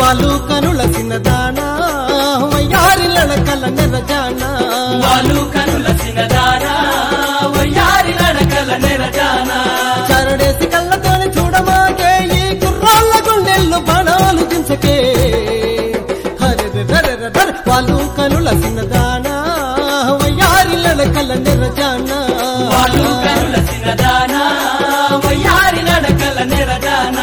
వాళ్ళు కనుల చిన్నదానా వయ్యారి నడకల నెరజానా వాళ్ళు కనుల సినదానా వయ్యారి నడకల నెరజానా చరడేసి కళ్ళతోని చూడమాకే ఈ కుర్రాళ్ళ గుండెళ్ళు బాణాలు దించకే హరెరెరెరెరెరె, వాళ్ళు కనుల చిన్నదానా వయ్యారి నడకల నెరజానా వాళ్ళు కనుల సినదానా వయ్యారి నడకల నెరజానా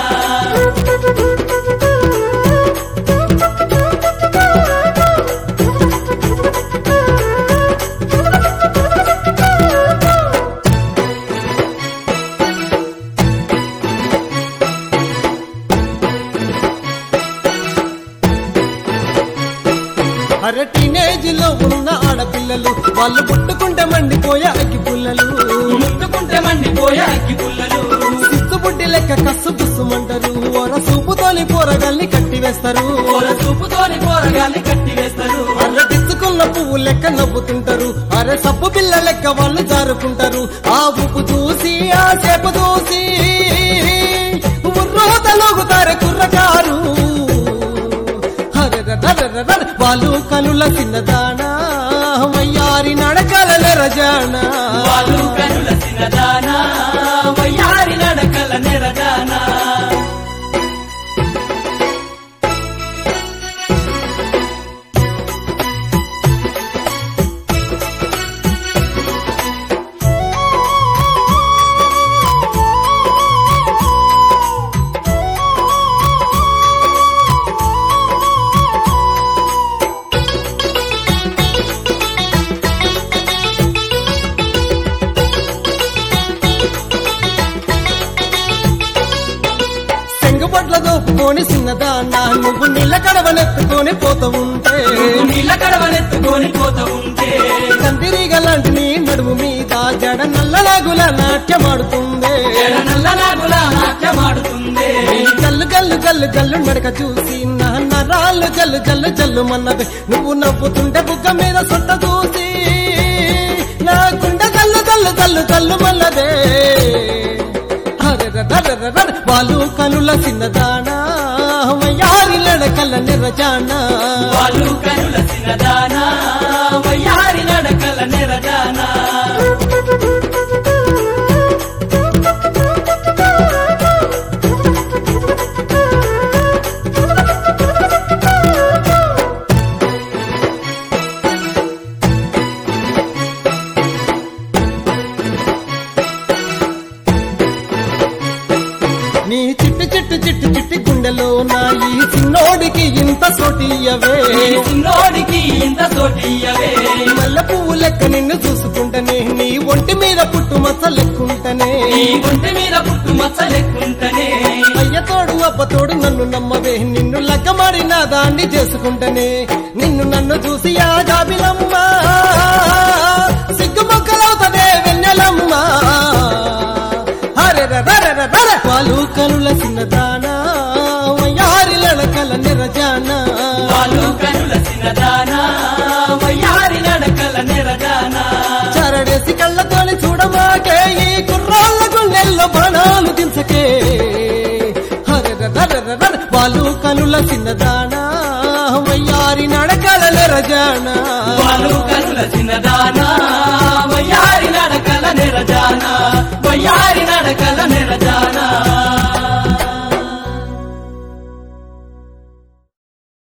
అరే టీనేజ్ లో ఉన్న ఆడపిల్లలు వాళ్ళు పుట్టుకుంటే మండిపోయే అగ్గి పుల్లలు ముట్టుకుంటే మండిపోయే అగ్గి పుల్లలు సిక్కుబుడ్డి లెక్క కస్సు బుస్సుమంటారు ఓర సూపుతోని పోరగాల్ని కట్టి వేస్తారు పోల చూపుతోని పోరగాల్ని కట్టి వేస్తారు అర్ర తెచ్చుకున్న పువ్వు లెక్క నవ్వుతుంటారు అరే సబ్బు పిల్ల లెక్క వాళ్ళు జారుకుంటారు ఆ ఉప్పు చూసి ఆ చేప చూసి ఉర్రోతలోగుతారు కుర్రకారు హరెరెరెరెరెరె, వాళ్ళు కనుల చిన్నదానా వయ్యారి నడకల నెరజానా వాళ్ళు కనుల సినదానా వయ్యారి నడకల నెరజానా సెంగుబొట్ల దోపుకొని చిన్నదానా నువ్వు నీళ్ళ కడవనెత్తుకొని పోతూ ఉంటే నీళ్ళ కడవనెత్తుకొని పోత ఉంటే కందిరీగలాంటి నీ నడుము మీద జడ నల్లలాగుల నాట్యమాడుతుందే ఎడ నల్ల నాగుల నాట్యమాడుతుందే నీ గల్లు గల్లు గల్లు గల్లు నడక చూసి నా నరాళ్ళు జల్లు జల్లు జల్లు మన్నది నువ్వు నవ్వుతుంటే బుగ్గ మీద సొట్ట చూసి నా గుండె జల్లు జల్లు జల్లు జల్లు మల్లదే హరెరెరెరెరెరె, వాళ్ళు కనుల చిన్నదానా వయ్యారి నడకల నిరజానా వాళ్ళు కనుల సినదానా వయ్యారి నడకల నెరజానా నీ చిట్టు చిట్టు చిట్టు చిట్టి గుండెలో నా ఈ చిన్నోడికి ఇంత సోటియవే ఈ చిన్నోడికి ఇంత తోటియవే మల్లె పువ్వు లెక్క నిన్ను చూసుకుంటనే నీ ఒంటి మీద పుట్టు మచ్చ లెక్కుంటనే నీ ఒంటి మీద పుట్టు మచ్చ లెక్కుంటనే అయ్యతోడు అబ్బతోడు నన్ను నమ్మవే నిన్ను లగ్గమాడి నా దాన్ని చేసుకుంటనే నిన్ను నన్ను చూసి ఆ జాబిలమ్మ సిగ్గు మొక్కలవుతనే వెన్నెలమ్మ హరెరెరెరెరెరె, వాళ్ళు కనుల చిన్నదానా వయ్యారి లడకల నిరజానా వాళ్ళు కనుల సినదానా వయ్యారి నడకల నెరజానా చరడేసి కళ్ళతోని చూడమాకే ఈ కుర్రాళ్ళ గుండెల్లో బాణాలు దించకే హరెరెరెరెరెరె, వాళ్ళు కనుల చిన్నదానా వయ్యారి నడకల నెరజానా వాళ్ళు కనుల సినదానా వయ్యారి నడకల